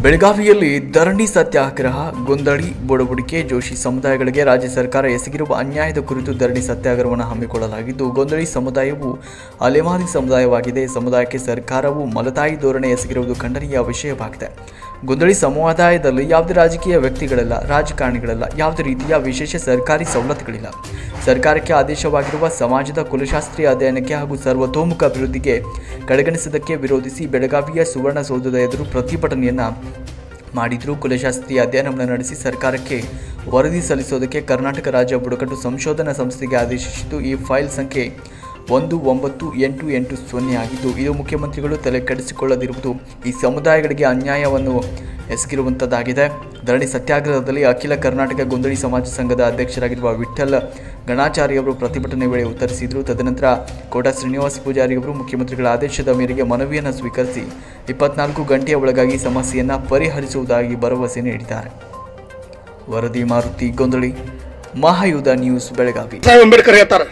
ಬೆಳಗಾವಿಯಲ್ಲಿ ಧರಣಿ ಸತ್ಯಾಗ್ರಹ ಗೊಂದಳಿ ಬುಡಬುಡಿಕೆ ಜೋಶಿ ಸಮುದಾಯಗಳಿಗೆ ರಾಜ್ಯ ಸರ್ಕಾರ ಎಸಗಿರುವ ಅನ್ಯಾಯದ ಕುರಿತು ಧರಣಿ ಸತ್ಯಾಗ್ರಹವನ್ನು ಹಮ್ಮಿಕೊಳ್ಳಲಾಗಿದ್ದು ಗೊಂದಳಿ ಸಮುದಾಯವು ಅಲೆಮಾರಿ ಸಮುದಾಯವಾಗಿದೆ ಈ ಸಮುದಾಯಕ್ಕೆ ಸರ್ಕಾರವು ಮಲತಾಯಿ ಧೋರಣೆ ಎಸಗಿರುವುದು ಖಂಡನೀಯ ವಿಷಯವಾಗಿದೆ ಗೊಂದಳಿ ಸಮುದಾಯದಲ್ಲಿ ಯಾವುದೇ ರಾಜಕೀಯ ವ್ಯಕ್ತಿಗಳಿಲ್ಲ ರಾಜಕಾರಣಿಗಳಿಲ್ಲ ಯಾವುದೇ ರೀತಿಯ ವಿಶೇಷ ಸರ್ಕಾರಿ ಸವಲತ್ತುಗಳಿಲ್ಲ ಸರ್ಕಾರಕ್ಕೆ ಆದೇಶವಾಗಿರುವ ಸಮಾಜದ ಕುಲಶಾಸ್ತ್ರೀಯ ಅಧ್ಯಯನಕ್ಕೆ ಹಾಗೂ ಸರ್ವತೋಮುಖ ಅಭಿವೃದ್ಧಿಗೆ ಕಡೆಗಣಿಸಿದ್ದಕ್ಕೆ ವಿರೋಧಿಸಿ ಬೆಳಗಾವಿಯ ಸುವರ್ಣಸೌಧದ ಎದುರು ಪ್ರತಿಭಟನೆಯನ್ನ ಮಾಡಿದ್ರು ಕುಲಶಾಸ್ತ್ರೀಯ ಅಧ್ಯಯನವನ್ನು ನಡೆಸಿ ಸರ್ಕಾರಕ್ಕೆ ವರದಿ ಸಲ್ಲಿಸೋದಕ್ಕೆ ಕರ್ನಾಟಕ ರಾಜ್ಯ ಬುಡಕಟ್ಟು ಸಂಶೋಧನಾ ಸಂಸ್ಥೆಗೆ ಆದೇಶಿಸಿದ್ದು ಈ ಫೈಲ್ ಸಂಖ್ಯೆ ಒಂದು ಒಂಬತ್ತು ಎಂಟು ಎಂಟು ಸೊನ್ನೆ ಆಗಿದ್ದು ಇದು ಮುಖ್ಯಮಂತ್ರಿಗಳು ತಲೆ ಕೆಡಿಸಿಕೊಳ್ಳದಿರುವುದು ಈ ಸಮುದಾಯಗಳಿಗೆ ಅನ್ಯಾಯವನ್ನು ಎಸಗಿರುವಂಥದ್ದಾಗಿದೆ ಧರಣಿ ಸತ್ಯಾಗ್ರಹದಲ್ಲಿ ಅಖಿಲ ಕರ್ನಾಟಕ ಗೊಂದಳಿ ಸಮಾಜ ಸಂಘದ ಅಧ್ಯಕ್ಷರಾಗಿರುವ ವಿಠ್ಠಲ್ ಗಣಾಚಾರ್ಯ ಅವರು ಪ್ರತಿಭಟನೆ ವೇಳೆ ಉತ್ತರಿಸಿದರು ತದನಂತರ ಕೋಟ ಶ್ರೀನಿವಾಸ ಪೂಜಾರಿ ಅವರು ಮುಖ್ಯಮಂತ್ರಿಗಳ ಆದೇಶದ ಮೇರೆಗೆ ಮನವಿಯನ್ನು ಸ್ವೀಕರಿಸಿ ಇಪ್ಪತ್ನಾಲ್ಕು ಗಂಟೆಯ ಒಳಗಾಗಿ ಸಮಸ್ಯೆಯನ್ನು ಪರಿಹರಿಸುವುದಾಗಿ ಭರವಸೆ ನೀಡಿದ್ದಾರೆ ವರದಿ ಮಾರುತಿ ಗೊಂದಳಿ ಮಹಾಯುಧ ನ್ಯೂಸ್ ಬೆಳಗಾವಿ ಸಾಹೇಬ್ ಅಂಬೇಡ್ಕರ್ ಹೇಳ್ತಾರೆ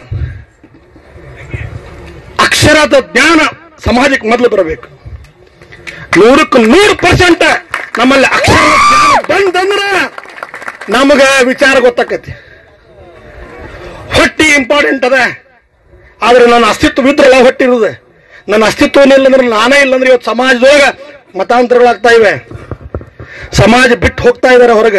ಅಕ್ಷರದ ಜ್ಞಾನ ಸಮಾಜಕ್ಕೆ ಮೊದಲು ಬರಬೇಕು ನೂರಕ್ಕೆ ನೂರು ಪರ್ಸೆಂಟ್ ನಮ್ಮಲ್ಲಿ ಅಕ್ಷರದ ಜ್ಞಾನ ಬಂದಂದ್ರ ನಮಗ ವಿಚಾರ ಗೊತ್ತಾಕತಿ ಹೊಟ್ಟಿ ಇಂಪಾರ್ಟೆಂಟ್ ಅದ ಆದ್ರೆ ನನ್ನ ಅಸ್ತಿತ್ವ ಇದ್ರಲ್ಲ ಹೊಟ್ಟಿ ಇರುದು ನನ್ನ ಅಸ್ತಿತ್ವನೇ ಇಲ್ಲ ಅಂದ್ರೆ ನಾನೇ ಇಲ್ಲ ಅಂದ್ರೆ ಇವತ್ತು ಸಮಾಜದೊಳಗ ಮತಾಂತರಗಳಾಗ್ತಾ ಇವೆ ಸಮಾಜ ಬಿಟ್ಟು ಹೋಗ್ತಾ ಇದಾರೆ ಹೊರಗೆ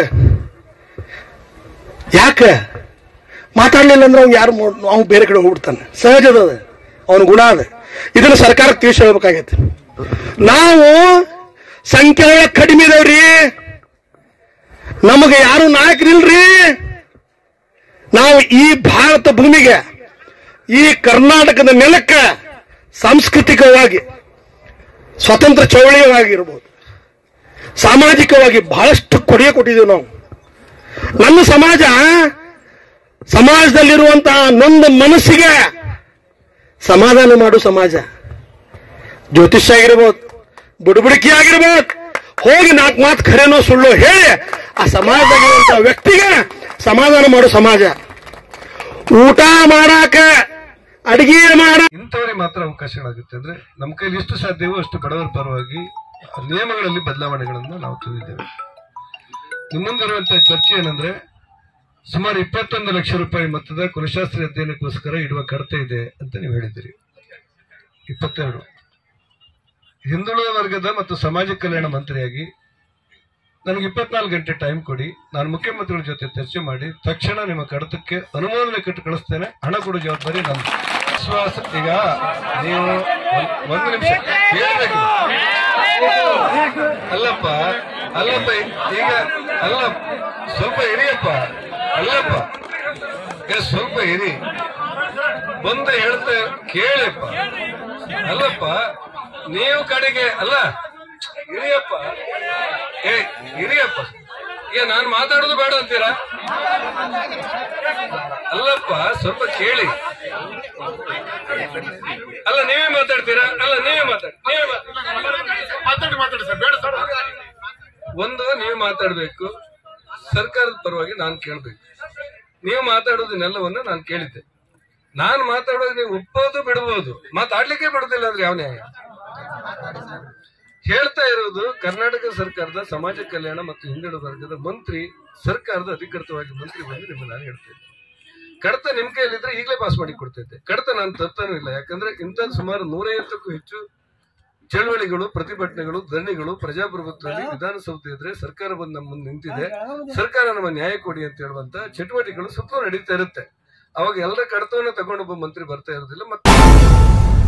ಯಾಕೆ ಮಾತಾಡ್ಲಿಲ್ಲ ಅಂದ್ರೆ ಅವ್ನು ಯಾರು ಅವ್ನು ಬೇರೆ ಕಡೆ ಹೋಗ್ಬಿಡ್ತಾನೆ ಸಹಜದ ಅದು ಅವನ ಗುಣ ಅದ ಇದನ್ನ ಸರ್ಕಾರಕ್ಕೆ ತಿಳಿಸಿ ಹೇಳ್ಬೇಕಾಗೈತೆ ನಾವು ಸಂಖ್ಯೆ ಒಳಗ್ ಕಡಿಮೆ ಇದಾವ್ರಿ ನಮಗೆ ಯಾರು ನಾಯಕರಿಲ್ರಿ ನಾವು ಈ ಭಾರತ ಭೂಮಿಗೆ ಈ ಕರ್ನಾಟಕದ ನೆಲಕ್ಕೆ ಸಾಂಸ್ಕೃತಿಕವಾಗಿ ಸ್ವತಂತ್ರ ಚಳವಳಿಯಾಗಿರ್ಬೋದು ಸಾಮಾಜಿಕವಾಗಿ ಬಹಳಷ್ಟು ಕೊಡುಗೆ ಕೊಟ್ಟಿದ್ದೀವಿ ನಾವು ನನ್ನ ಸಮಾಜ ಸಮಾಜದಲ್ಲಿರುವಂತಹ ನೊಂದ ಮನಸ್ಸಿಗೆ ಸಮಾಧಾನ ಮಾಡು ಸಮಾಜ ಜ್ಯೋತಿಷ್ಯ ಆಗಿರ್ಬೋದು ಬುಡಬುಡಿಕೆ ಆಗಿರ್ಬೋದು ಹೋಗಿ ನಾಲ್ಕು ಮಾತು ಖರೇನೋ ಸುಳ್ಳು ಹೇಳಿ ಆ ಸಮಾಜದಾಗಿರುವಂತಹ ವ್ಯಕ್ತಿಗೆ ಸಮಾಧಾನ ಮಾಡು ಸಮಾಜ ಊಟ ಮಾಡಾಕ ಅಡಿಗೆ ಮಾಡ ಇಂಥವರಿಗೆ ಮಾತ್ರ ಅವಕಾಶಗಳಾಗುತ್ತೆ ಅಂದ್ರೆ ನಮ್ಮ ಕೈಲಿ ಎಷ್ಟು ಸಾಧ್ಯವೋ ಅಷ್ಟು ಬಡವರ ಪರವಾಗಿ ನಿಯಮಗಳಲ್ಲಿ ಬದಲಾವಣೆಗಳನ್ನ ನಾವು ತಂದಿದ್ದೇವೆ ನಿಮ್ಮ ಮುಂದಿರುವಂತಹ ಚರ್ಚೆ ಏನಂದ್ರೆ ಸುಮಾರು ಇಪ್ಪತ್ತೊಂದು ಲಕ್ಷ ರೂಪಾಯಿ ಮೊತ್ತದ ಕುಲಶಾಸ್ತ್ರಿ ಅಧ್ಯಯನಕ್ಕೋಸ್ಕರ ಇಡುವ ಕಡತೆ ಇದೆ ಅಂತ ನೀವು ಹೇಳಿದ್ದೀರಿ ಇಪ್ಪತ್ತೆರಡು ಹಿಂದುಳಿದ ವರ್ಗದ ಮತ್ತು ಸಮಾಜ ಕಲ್ಯಾಣ ಮಂತ್ರಿಯಾಗಿ ನನಗೆ ಇಪ್ಪತ್ನಾಲ್ಕು ಗಂಟೆ ಟೈಮ್ ಕೊಡಿ ನಾನು ಮುಖ್ಯಮಂತ್ರಿಗಳ ಜೊತೆ ಚರ್ಚೆ ಮಾಡಿ ತಕ್ಷಣ ನಿಮ್ಮ ಕಡತಕ್ಕೆ ಅನುಮೋದನೆ ಕಟ್ಟು ಕಳಿಸ್ತೇನೆ ಹಣ ಕೊಡೋ ಜವಾಬ್ದಾರಿ ನಂದು ವಿಶ್ವಾಸ ಈಗ ನೀವು ಒಂದ್- ಒಂದು ನಿಮಿಷ ಹೇಳ್ಬೇಕು ಅಲ್ಲಪ್ಪ ಅಲ್ಲಪ್ಪ ಈಗ ಅಲ್ಲ ಸ್ವಲ್ಪ ಇರಿಯಪ್ಪ ಅಲ್ಲಪ್ಪ ಈಗ ಸ್ವಲ್ಪ ಇರಿ ಬಂದು ಹೇಳ್ತಾ ಕೇಳಪ್ಪ ಅಲ್ಲಪ್ಪ ನೀವು ಕಡೆಗೆ ಅಲ್ಲ ಇರಿಯಪ್ಪ ಏ ಇರಿಯಪ್ಪ ಈಗ ನಾನು ಮಾತಾಡೋದು ಬೇಡ ಅಂತೀರಾ ಅಲ್ಲಪ್ಪ ಸ್ವಲ್ಪ ಕೇಳಿ ಅಲ್ಲ ನೀವೇ ಮಾತಾಡ್ತೀರಾ ಅಲ್ಲ ನೀವೇ ಮಾತಾಡಿ ನೀವೇ ಮಾತಾಡಿ ಒಂದು ನೀವು ಮಾತಾಡ್ಬೇಕು ಸರ್ಕಾರದ ಪರವಾಗಿ ನಾನು ಕೇಳ್ಬೇಕು ನೀವು ಮಾತಾಡೋದನ್ನೆಲ್ಲವನ್ನ ನಾನು ಕೇಳಿದ್ದೆ ನಾನು ಮಾತಾಡೋದು ನೀವು ಒಪ್ಪೋದು ಬಿಡಬಹುದು ಮಾತಾಡ್ಲಿಕ್ಕೆ ಬಿಡುದಿಲ್ಲ ಅಂದ್ರೆ ಯಾವ ನ್ಯಾಯ ಹೇಳ್ತಾ ಇರೋದು ಕರ್ನಾಟಕ ಸರ್ಕಾರದ ಸಮಾಜ ಕಲ್ಯಾಣ ಮತ್ತು ಹಿಂದುಳಿದ ವರ್ಗದ ಮಂತ್ರಿ ಸರ್ಕಾರದ ಅಧಿಕೃತವಾಗಿ ಮಂತ್ರಿ ಬಂದು ನಿಮ್ಮನ್ನ ನಾನು ಹೇಳ್ತಾ ಇದ್ದೆ ಕಡತ ನಿಮ್ ಕೈಯಲ್ಲಿದ್ರೆ ಈಗಲೇ ಪಾಸ್ ಮಾಡಿ ಕೊಡ್ತೈತೆ ಕಡತ ನಾನು ತರ್ತಾನೂ ಇಲ್ಲ ಯಾಕಂದ್ರೆ ಇಂಥ ಸುಮಾರು ನೂರೈವತ್ತಕ್ಕೂ ಹೆಚ್ಚು ಚಳವಳಿಗಳು ಪ್ರತಿಭಟನೆಗಳು ಧರಣಿಗಳು ಪ್ರಜಾಪ್ರಭುತ್ವದಲ್ಲಿ ವಿಧಾನಸೌಧ ಇದ್ರೆ ಸರ್ಕಾರ ಬಂದು ನಮ್ಮ ಮುಂದೆ ನಿಂತಿದೆ ಸರ್ಕಾರ ನಮ್ಮ ನ್ಯಾಯ ಕೊಡಿ ಅಂತ ಹೇಳುವಂತ ಚಟುವಟಿಕೆಗಳು ಸುತ್ತಲೂ ನಡೀತಾ ಇರುತ್ತೆ ಅವಾಗ ಎಲ್ಲರ ಕಡತವನ್ನ ತಗೊಂಡೊಬ್ಬ ಮಂತ್ರಿ ಬರ್ತಾ ಇರೋದಿಲ್ಲ ಮತ್ತೆ